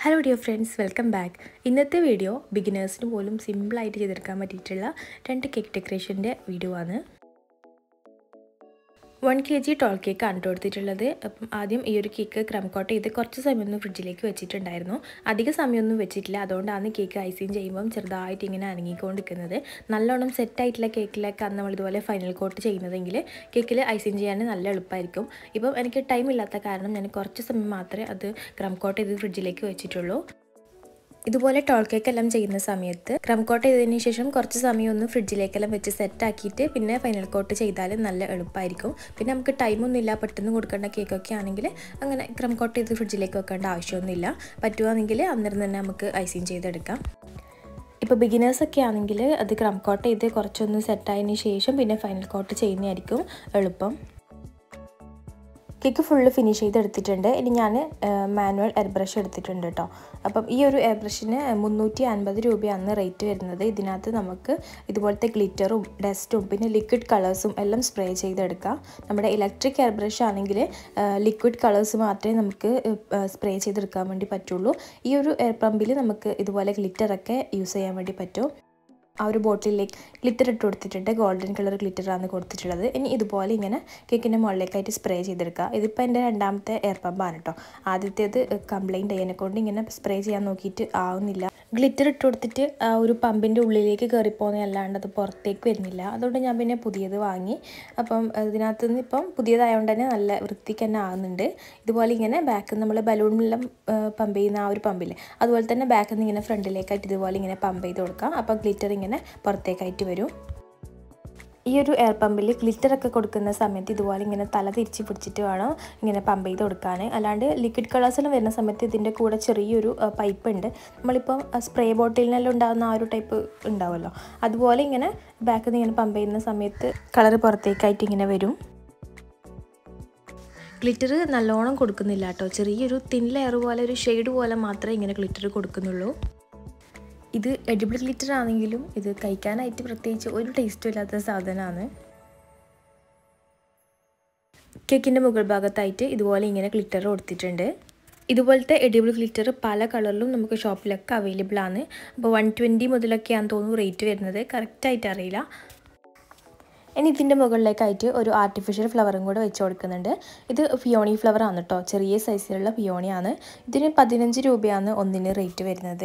hello dear friends welcome back ഇന്നത്തെ video ബിഗിനേഴ്സിന് പോലും സിമ്പിളായിട്ട് ചെയ്തെടുക്കാൻ പറ്റിയിട്ടുള്ള രണ്ട് കേക്ക് ഡെക്കറേഷൻ്റെ വീഡിയോ ആണ് വൺ കെ ജി ടോൾ കേക്കാണ് കേട്ടോ എടുത്തിട്ടുള്ളത് അപ്പം ആദ്യം ഈ ഒരു കേക്ക് ക്രം കോട്ട് ചെയ്ത് കുറച്ച് സമയം ഒന്ന് ഫ്രിഡ്ജിലേക്ക് വെച്ചിട്ടുണ്ടായിരുന്നു അധിക സമയമൊന്നും വെച്ചിട്ടില്ല അതുകൊണ്ടാണ് കേക്ക് ഐസിങ് ചെയ്യുമ്പം ചെറുതായിട്ട് ഇങ്ങനെ അനങ്ങിക്കൊണ്ടിരിക്കുന്നത് നല്ലോണം സെറ്റായിട്ടുള്ള കേക്കിലേക്കാണ് നമ്മൾ ഇതുപോലെ ഫൈനൽ കോട്ട് ചെയ്യുന്നതെങ്കിൽ കേക്കിൽ ഐസിങ് ചെയ്യാൻ നല്ല എളുപ്പമായിരിക്കും ഇപ്പം എനിക്ക് ടൈം ഇല്ലാത്ത കാരണം ഞാൻ കുറച്ച് സമയം മാത്രമേ അത് ക്രം കോട്ട് ചെയ്ത് ഫ്രിഡ്ജിലേക്ക് വെച്ചിട്ടുള്ളൂ ഇതുപോലെ ടോൾ കേക്ക് എല്ലാം ചെയ്യുന്ന സമയത്ത് ക്രം കോട്ട് ചെയ്തതിന് ശേഷം കുറച്ച് സമയം ഒന്ന് ഫ്രിഡ്ജിലേക്കെല്ലാം വെച്ച് സെറ്റ് ആക്കിയിട്ട് പിന്നെ ഫൈനൽ കോട്ട് ചെയ്താൽ നല്ല എളുപ്പമായിരിക്കും പിന്നെ നമുക്ക് ടൈമൊന്നും ഇല്ല പെട്ടെന്ന് കൊടുക്കേണ്ട കേക്കൊക്കെ ആണെങ്കിൽ അങ്ങനെ ക്രം കോട്ട് ചെയ്ത് ഫ്രിഡ്ജിലേക്ക് വെക്കേണ്ട ആവശ്യമൊന്നുമില്ല പറ്റുവാണെങ്കിൽ അന്നേരം തന്നെ നമുക്ക് ഐസിങ് ചെയ്തെടുക്കാം ഇപ്പോൾ ബിഗിനേഴ്സൊക്കെ ആണെങ്കിൽ അത് ക്രം കോട്ട് ചെയ്ത് കുറച്ചൊന്ന് സെറ്റായതിന് ശേഷം പിന്നെ ഫൈനൽ കോട്ട് ചെയ്യുന്നതായിരിക്കും എളുപ്പം കേക്ക് ഫുള്ള് ഫിനിഷ് ചെയ്തെടുത്തിട്ടുണ്ട് ഇനി ഞാൻ മാനുവൽ എയർ ബ്രഷ് എടുത്തിട്ടുണ്ട് കേട്ടോ അപ്പം ഈ ഒരു എയർ ബ്രഷിന് മുന്നൂറ്റി അൻപത് രൂപയാണ് റേറ്റ് വരുന്നത് ഇതിനകത്ത് നമുക്ക് ഇതുപോലത്തെ ഗ്ലിറ്ററും ഡസ്റ്റും പിന്നെ ലിക്വിഡ് കളേഴ്സും എല്ലാം സ്പ്രേ ചെയ്തെടുക്കാം നമ്മുടെ ഇലക്ട്രിക് എയർ ബ്രഷ് ആണെങ്കിൽ ലിക്വിഡ് കളേഴ്സ് മാത്രമേ നമുക്ക് സ്പ്രേ ചെയ്തെടുക്കാൻ വേണ്ടി പറ്റുള്ളൂ ഈ ഒരു എയർ പമ്പിൽ നമുക്ക് ഇതുപോലെ ഗ്ലിറ്ററൊക്കെ യൂസ് ചെയ്യാൻ വേണ്ടി പറ്റും ആ ഒരു ബോട്ടിലേക്ക് ഗ്ലിറ്റർ ഇട്ട് കൊടുത്തിട്ടുണ്ട് ഗോൾഡൻ കളർ ഗ്ലിറ്ററാണ് കൊടുത്തിട്ടുള്ളത് ഇനി ഇതുപോലെ ഇങ്ങനെ കേക്കിൻ്റെ മുകളിലേക്കായിട്ട് സ്പ്രേ ചെയ്തെടുക്കുക ഇതിപ്പോൾ എൻ്റെ രണ്ടാമത്തെ എയർ പമ്പാണ് കേട്ടോ ആദ്യത്തേത് കംപ്ലൈൻറ്റ് ചെയ്യുന്നതിനെ കൊണ്ട് ഇങ്ങനെ സ്പ്രേ ചെയ്യാൻ നോക്കിയിട്ട് ആവുന്നില്ല ഗ്ലിറ്റർ ഇട്ട് കൊടുത്തിട്ട് ആ ഒരു പമ്പിൻ്റെ ഉള്ളിലേക്ക് കയറിപ്പോകുന്ന അല്ലാണ്ട് അത് പുറത്തേക്ക് വരുന്നില്ല അതുകൊണ്ട് ഞാൻ പിന്നെ പുതിയത് വാങ്ങി അപ്പം ഇതിനകത്ത് നിന്ന് ഇപ്പം പുതിയതായതുകൊണ്ട് തന്നെ നല്ല വൃത്തിക്ക് തന്നെ ആകുന്നുണ്ട് ഇതുപോലെ ഇങ്ങനെ ബാക്കിൽ നമ്മൾ ബലൂണിലെല്ലാം പമ്പ് ചെയ്യുന്ന ആ ഒരു പമ്പില്ലേ അതുപോലെ തന്നെ ബാക്കിൽ നിന്ന് ഇങ്ങനെ ഫ്രണ്ടിലേക്കായിട്ട് ഇതുപോലെ ഇങ്ങനെ പമ്പ് ചെയ്ത് കൊടുക്കാം അപ്പോൾ ഗ്ലിറ്റർ ഇങ്ങനെ പുറത്തേക്കായിട്ട് വരും ഈ ഒരു എയർ പമ്പിൽ ഗ്ലിറ്ററൊക്കെ കൊടുക്കുന്ന സമയത്ത് ഇതുപോലെ ഇങ്ങനെ തല തിരിച്ച് പിടിച്ചിട്ട് വേണം ഇങ്ങനെ പമ്പ് ചെയ്ത് കൊടുക്കാൻ അല്ലാണ്ട് ലിക്വിഡ് കളേഴ്സെല്ലാം വരുന്ന സമയത്ത് ഇതിൻ്റെ കൂടെ ചെറിയൊരു പൈപ്പ് ഉണ്ട് നമ്മളിപ്പം സ്പ്രേ ബോട്ടിലിനെല്ലാം ഉണ്ടാകുന്ന ആ ഒരു ടൈപ്പ് ഉണ്ടാവുമല്ലോ അതുപോലെ ഇങ്ങനെ ബാക്കിൽ നിന്ന് ഇങ്ങനെ പമ്പ് ചെയ്യുന്ന സമയത്ത് കളർ പുറത്തേക്കായിട്ട് ഇങ്ങനെ വരും ഗ്ലിറ്റർ നല്ലോണം കൊടുക്കുന്നില്ല കേട്ടോ ചെറിയൊരു തിൻ ലെയർ പോലെ ഒരു ഷെയ്ഡ് പോലെ മാത്രമേ ഇങ്ങനെ ഗ്ലിറ്റർ കൊടുക്കുന്നുള്ളൂ ഇത് എഡിബിൾ ഗ്ലിറ്റർ ആണെങ്കിലും ഇത് കഴിക്കാനായിട്ട് പ്രത്യേകിച്ച് ഒരു ടേസ്റ്റും ഇല്ലാത്ത സാധനമാണ് കേക്കിൻ്റെ മുകൾ ഭാഗത്തായിട്ട് ഇതുപോലെ ഇങ്ങനെ ഗ്ലിറ്റർ കൊടുത്തിട്ടുണ്ട് ഇതുപോലത്തെ എഡിബിൾ ഗ്ലിറ്റർ പല കളറിലും നമുക്ക് ഷോപ്പിലൊക്കെ അവൈലബിൾ ആണ് അപ്പോൾ വൺ ട്വൻറ്റി മുതലൊക്കെയാണെന്ന് തോന്നുന്നു റേറ്റ് വരുന്നത് കറക്റ്റായിട്ട് അറിയില്ല ഇനി ഇതിൻ്റെ മുകളിലേക്കായിട്ട് ഒരു ആർട്ടിഫിഷ്യൽ ഫ്ലവറും കൂടെ വെച്ച് കൊടുക്കുന്നുണ്ട് ഇത് ഫിയോണി ഫ്ലവർ ആണ് കേട്ടോ ചെറിയ സൈസിലുള്ള ഫിയോണിയാണ് ഇതിന് പതിനഞ്ച് രൂപയാണ് ഒന്നിന് റേറ്റ് വരുന്നത്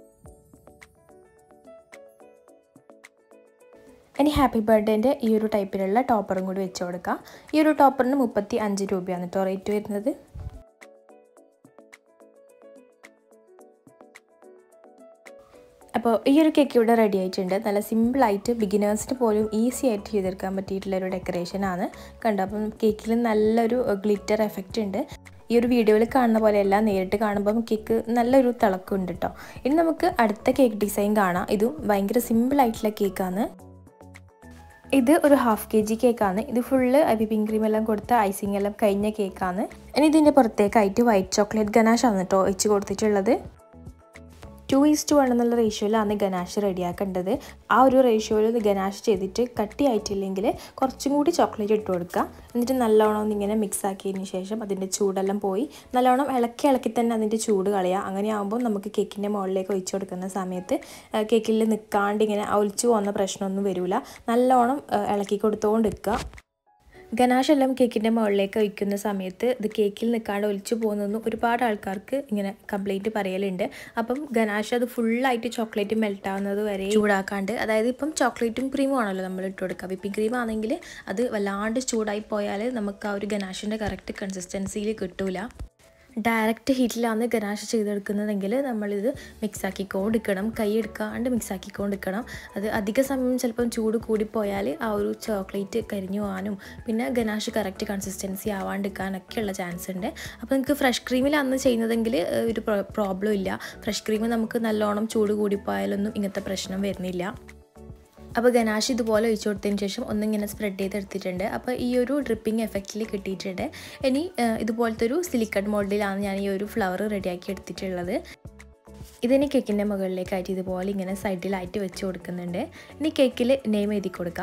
ഇനി ഹാപ്പി ബർത്ത്ഡേൻ്റെ ഈ ഒരു ടൈപ്പിലുള്ള ടോപ്പറും കൂടി വെച്ച് കൊടുക്കാം ഈ ഒരു ടോപ്പറിന് മുപ്പത്തി അഞ്ച് രൂപയാണ് കേട്ടോ റേറ്റ് വരുന്നത് അപ്പോൾ ഈ ഒരു കേക്ക് ഇവിടെ റെഡി ആയിട്ടുണ്ട് നല്ല സിമ്പിളായിട്ട് ബിഗിനേഴ്സിന് പോലും ഈസി ആയിട്ട് ചെയ്തെടുക്കാൻ പറ്റിയിട്ടുള്ള ഒരു ഡെക്കറേഷനാണ് കണ്ടോ അപ്പം കേക്കിൽ നല്ലൊരു ഗ്ലിറ്റർ എഫക്റ്റ് ഉണ്ട് ഈ ഒരു വീഡിയോയിൽ കാണുന്ന പോലെയല്ല നേരിട്ട് കാണുമ്പം കേക്ക് നല്ലൊരു തിളക്കമുണ്ട് കേട്ടോ ഇനി നമുക്ക് അടുത്ത കേക്ക് ഡിസൈൻ കാണാം ഇതും ഭയങ്കര സിമ്പിളായിട്ടുള്ള കേക്കാണ് ഇത് ഒരു ഹാഫ് കെ ജി കേക്കാണ് ഇത് ഫുള്ള് വിപ്പിംഗ് ക്രീം എല്ലാം കൊടുത്ത ഐസിങ് എല്ലാം കഴിഞ്ഞ കേക്കാണ് ഇനി ഇതിൻ്റെ പുറത്തേക്കായിട്ട് വൈറ്റ് ചോക്ലേറ്റ് ഗനാഷ് ആണ് കേട്ടോ വെച്ച് കൊടുത്തിട്ടുള്ളത് ടു ഈസ് ടു വൺ എന്നുള്ള റേഷ്യോയിലാണ് ഗനാഷ് റെഡിയാക്കേണ്ടത് ആ ഒരു റേഷ്യോയിൽ ഗനാഷ് ചെയ്തിട്ട് കട്ടി ആയിട്ടില്ലെങ്കിൽ കുറച്ചും കൂടി ചോക്ലേറ്റ് ഇട്ട് കൊടുക്കുക എന്നിട്ട് നല്ലോണം ഒന്നിങ്ങനെ മിക്സ് ആക്കിയതിന് ശേഷം അതിൻ്റെ ചൂടെല്ലാം പോയി നല്ലോണം ഇളക്കി ഇളക്കി തന്നെ അതിൻ്റെ ചൂട് കളയുക അങ്ങനെ ആകുമ്പോൾ നമുക്ക് കേക്കിൻ്റെ മുകളിലേക്ക് ഒഴിച്ചു കൊടുക്കുന്ന സമയത്ത് കേക്കിൽ നിൽക്കാണ്ട് ഇങ്ങനെ ഒലിച്ചു പോകുന്ന പ്രശ്നമൊന്നും വരില്ല നല്ലോണം ഇളക്കി കൊടുത്തുകൊണ്ട് നിൽക്കുക ഗനാഷ് എല്ലാം കേക്കിൻ്റെ മുകളിലേക്ക് ഒഴിക്കുന്ന സമയത്ത് ഇത് കേക്കിൽ നിൽക്കാണ്ട് ഒലിച്ചു പോകുന്നതെന്ന് ഒരുപാട് ആൾക്കാർക്ക് ഇങ്ങനെ കംപ്ലൈൻറ്റ് പറയലുണ്ട് അപ്പം ഗനാഷ് അത് ഫുള്ളായിട്ട് ചോക്ലേറ്റ് മെൽറ്റ് ആവുന്നത് വരെ ചൂടാക്കാണ്ട് അതായത് ഇപ്പം ചോക്ലേറ്റും ക്രീമും ആണല്ലോ നമ്മൾ ഇട്ട് കൊടുക്കുക വിപ്പിംഗ് ക്രീം ആണെങ്കിൽ അത് വല്ലാണ്ട് ചൂടായി പോയാൽ നമുക്ക് ആ ഒരു ഗനാഷിൻ്റെ കറക്റ്റ് കൺസിസ്റ്റൻസിയിൽ കിട്ടൂല ഡയറക്റ്റ് ഹീറ്റിലാണ് ഗനാഷ് ചെയ്തെടുക്കുന്നതെങ്കിൽ നമ്മളിത് മിക്സാക്കിക്കൊണ്ടിരിക്കണം കൈ എടുക്കാണ്ട് മിക്സാക്കിക്കൊണ്ടിരിക്കണം അത് അധിക സമയം ചിലപ്പം ചൂട് കൂടിപ്പോയാൽ ആ ഒരു ചോക്ലേറ്റ് കരിഞ്ഞു പോകാനും പിന്നെ ഗനാഷ് കറക്റ്റ് കൺസിസ്റ്റൻസി ആവാണ്ടിരിക്കാനൊക്കെയുള്ള ചാൻസ് ഉണ്ട് അപ്പോൾ നിങ്ങൾക്ക് ഫ്രഷ് ക്രീമിലാണ് ചെയ്യുന്നതെങ്കിൽ ഒരു പ്രോബ്ലം ഇല്ല ഫ്രഷ് ക്രീം നമുക്ക് നല്ലോണം ചൂട് കൂടിപ്പോയാലൊന്നും ഇങ്ങനത്തെ പ്രശ്നം വരുന്നില്ല അപ്പോൾ ഗനാഷ് ഇതുപോലെ ഒഴിച്ചു കൊടുത്തതിന് ശേഷം ഒന്നിങ്ങനെ സ്പ്രെഡ് ചെയ്തെടുത്തിട്ടുണ്ട് അപ്പോൾ ഈ ഒരു ഡ്രിപ്പിംഗ് എഫക്റ്റിൽ കിട്ടിയിട്ടുണ്ട് ഇനി ഇതുപോലത്തെ ഒരു സിലിക്കൺ മോൾഡിലാണ് ഞാൻ ഈ ഒരു ഫ്ലവർ റെഡിയാക്കി എടുത്തിട്ടുള്ളത് ഇതിന് കേക്കിൻ്റെ മുകളിലേക്കായിട്ട് ഇതുപോലെ ഇങ്ങനെ സൈഡിലായിട്ട് വെച്ച് കൊടുക്കുന്നുണ്ട് ഇനി കേക്കിൽ നെയിം എഴുതി കൊടുക്കാം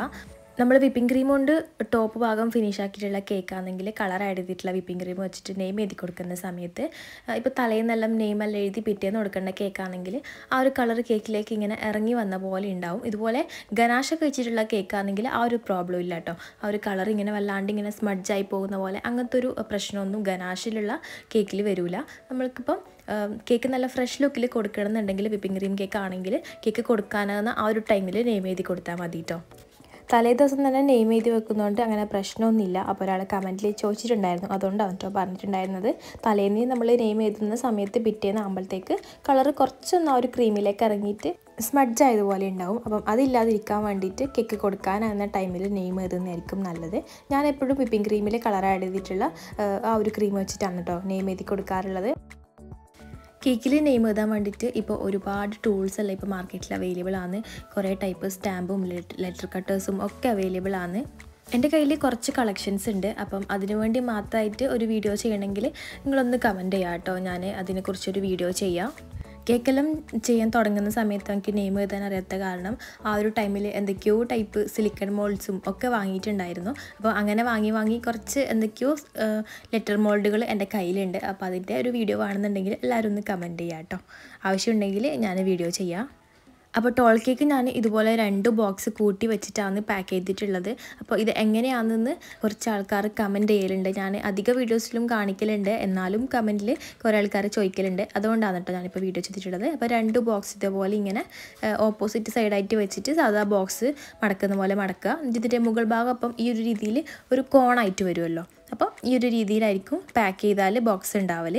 നമ്മൾ വിപ്പിംഗ് ക്രീം കൊണ്ട് ടോപ്പ് ഭാഗം ഫിനിഷ് ആക്കിയിട്ടുള്ള കേക്ക് ആണെങ്കിൽ കളർ ആഡ് ചെയ്തിട്ടുള്ള വിപ്പിംഗ് ക്രീം വെച്ചിട്ട് നെയിം എഴുതി കൊടുക്കുന്ന സമയത്ത് ഇപ്പോൾ തലേന്നെല്ലാം നെയിം എല്ലാം എഴുതി പിറ്റേന്ന് കൊടുക്കേണ്ട കേക്ക് ആണെങ്കിൽ ആ ഒരു കളർ കേക്കിലേക്ക് ഇങ്ങനെ ഇറങ്ങി വന്ന പോലെ ഉണ്ടാവും ഇതുപോലെ ഗനാശൊക്കെ വെച്ചിട്ടുള്ള കേക്ക് ആണെങ്കിൽ ആ ഒരു പ്രോബ്ലം ഇല്ല കേട്ടോ ആ ഒരു കളർ ഇങ്ങനെ വല്ലാണ്ട് ഇങ്ങനെ സ്മഡ്ജായി പോകുന്ന പോലെ അങ്ങനത്തെ ഒരു പ്രശ്നമൊന്നും ഗനാഷിലുള്ള കേക്കിൽ വരില്ല നമ്മൾക്കിപ്പം കേക്ക് നല്ല ഫ്രഷ് ലുക്കിൽ കൊടുക്കണമെന്നുണ്ടെങ്കിൽ വിപ്പിംഗ് ക്രീം കേക്ക് ആണെങ്കിൽ കേക്ക് കൊടുക്കാനാകുന്ന ആ ഒരു ടൈമിൽ നെയിം എഴുതി കൊടുത്താൽ മതി കേട്ടോ തലേ ദിവസം തന്നെ നെയിം എഴുതി വെക്കുന്നതുകൊണ്ട് അങ്ങനെ പ്രശ്നമൊന്നുമില്ല അപ്പോൾ ഒരാൾ കമൻറ്റിൽ ചോദിച്ചിട്ടുണ്ടായിരുന്നു അതുകൊണ്ടാണ് കേട്ടോ പറഞ്ഞിട്ടുണ്ടായിരുന്നത് തലേന്ന് നമ്മൾ നെയിം എഴുതുന്ന സമയത്ത് പിറ്റേന്ന് ആകുമ്പോഴത്തേക്ക് കളർ കുറച്ചൊന്ന് ആ ഒരു ക്രീമിലേക്ക് ഇറങ്ങിയിട്ട് സ്മഡ്ജ് ആയതുപോലെ ഉണ്ടാവും അപ്പം അതില്ലാതിരിക്കാൻ വേണ്ടിയിട്ട് കേക്ക് കൊടുക്കാനാകുന്ന ടൈമിൽ നെയിം എഴുതുന്നതായിരിക്കും നല്ലത് ഞാൻ എപ്പോഴും വിപ്പിംഗ് ക്രീമിൽ കളർ ആഡ് ചെയ്തിട്ടുള്ള ആ ഒരു ക്രീം വെച്ചിട്ടാണ് കേട്ടോ നെയിം എഴുതി കൊടുക്കാറുള്ളത് കേക്കിൽ നെയിം എഴുതാൻ വേണ്ടിയിട്ട് ഇപ്പോൾ ഒരുപാട് ടൂൾസ് എല്ലാം ഇപ്പോൾ മാർക്കറ്റിൽ അവൈലബിൾ ആണ് കുറേ ടൈപ്പ് സ്റ്റാമ്പും ലെറ്റർ കട്ടേഴ്സും ഒക്കെ അവൈലബിൾ ആണ് എൻ്റെ കയ്യിൽ കുറച്ച് കളക്ഷൻസ് ഉണ്ട് അപ്പം അതിനു വേണ്ടി മാത്രമായിട്ട് ഒരു വീഡിയോ ചെയ്യണമെങ്കിൽ നിങ്ങളൊന്ന് കമൻറ്റ് ചെയ്യാം കേട്ടോ ഞാൻ അതിനെക്കുറിച്ചൊരു വീഡിയോ ചെയ്യാം കേക്കെല്ലാം ചെയ്യാൻ തുടങ്ങുന്ന സമയത്ത് എനിക്ക് നെയിം എഴുതാൻ അറിയാത്ത കാരണം ആ ഒരു ടൈമിൽ എന്തൊക്കെയോ ടൈപ്പ് സിലിക്കൺ മോൾഡ്സും ഒക്കെ വാങ്ങിയിട്ടുണ്ടായിരുന്നു അപ്പോൾ അങ്ങനെ വാങ്ങി വാങ്ങി കുറച്ച് എന്തൊക്കെയോ ലെറ്റർ മോൾഡുകൾ എൻ്റെ കയ്യിലുണ്ട് അപ്പോൾ അതിൻ്റെ ഒരു വീഡിയോ വേണമെന്നുണ്ടെങ്കിൽ എല്ലാവരും ഒന്ന് കമൻറ്റ് ചെയ്യാം കേട്ടോ ആവശ്യമുണ്ടെങ്കിൽ ഞാൻ വീഡിയോ ചെയ്യാം അപ്പോൾ ടോൾ കേക്ക് ഞാൻ ഇതുപോലെ രണ്ട് ബോക്സ് കൂട്ടി വെച്ചിട്ടാണ് പാക്ക് ചെയ്തിട്ടുള്ളത് അപ്പോൾ ഇത് എങ്ങനെയാണെന്ന് കുറച്ച് ആൾക്കാർ കമൻറ്റ് ചെയ്യലുണ്ട് ഞാൻ അധിക വീഡിയോസിലും കാണിക്കലുണ്ട് എന്നാലും കമൻറ്റിൽ കുറേ ആൾക്കാർ ചോദിക്കലുണ്ട് അതുകൊണ്ടാണ് കേട്ടോ ഞാനിപ്പോൾ വീഡിയോ ചെയ്തിട്ടുള്ളത് അപ്പോൾ രണ്ട് ബോക്സ് ഇതേപോലെ ഇങ്ങനെ ഓപ്പോസിറ്റ് സൈഡായിട്ട് വെച്ചിട്ട് സാധാ ബോക്സ് മടക്കുന്ന പോലെ മടക്കുക ഇതിൻ്റെ മുകൾ ഭാഗം അപ്പം ഈ ഒരു രീതിയിൽ ഒരു കോണായിട്ട് വരുമല്ലോ അപ്പോൾ ഈ ഒരു രീതിയിലായിരിക്കും പാക്ക് ചെയ്താൽ ബോക്സ് ഉണ്ടാവൽ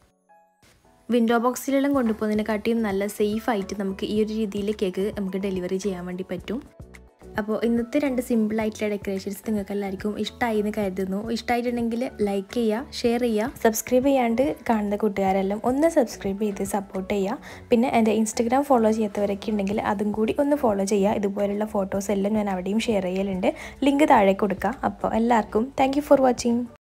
വിൻഡോ ബോക്സിലെല്ലാം കൊണ്ടുപോകുന്നതിനെക്കാട്ടിയും നല്ല സേഫ് ആയിട്ട് നമുക്ക് ഈ ഒരു രീതിയിൽ കേക്ക് നമുക്ക് ഡെലിവറി ചെയ്യാൻ വേണ്ടി പറ്റും അപ്പോൾ ഇന്നത്തെ രണ്ട് സിമ്പിളായിട്ടുള്ള ഡെക്കറേഷൻസ് നിങ്ങൾക്ക് എല്ലാവർക്കും ഇഷ്ടമായി എന്ന് കരുതുന്നു ഇഷ്ടമായിട്ടുണ്ടെങ്കിൽ ലൈക്ക് ചെയ്യുക ഷെയർ ചെയ്യുക സബ്സ്ക്രൈബ് ചെയ്യാണ്ട് കാണുന്ന കൂട്ടുകാരെല്ലാം ഒന്ന് സബ്സ്ക്രൈബ് ചെയ്ത് സപ്പോർട്ട് ചെയ്യുക പിന്നെ എൻ്റെ ഇൻസ്റ്റഗ്രാം ഫോളോ ചെയ്യാത്തവരൊക്കെ ഉണ്ടെങ്കിൽ അതും കൂടി ഒന്ന് ഫോളോ ചെയ്യുക ഇതുപോലുള്ള ഫോട്ടോസ് എല്ലാം ഞാൻ അവിടെയും ഷെയർ ചെയ്യലുണ്ട് ലിങ്ക് താഴെ കൊടുക്കുക അപ്പോൾ എല്ലാവർക്കും താങ്ക് ഫോർ വാച്ചിങ്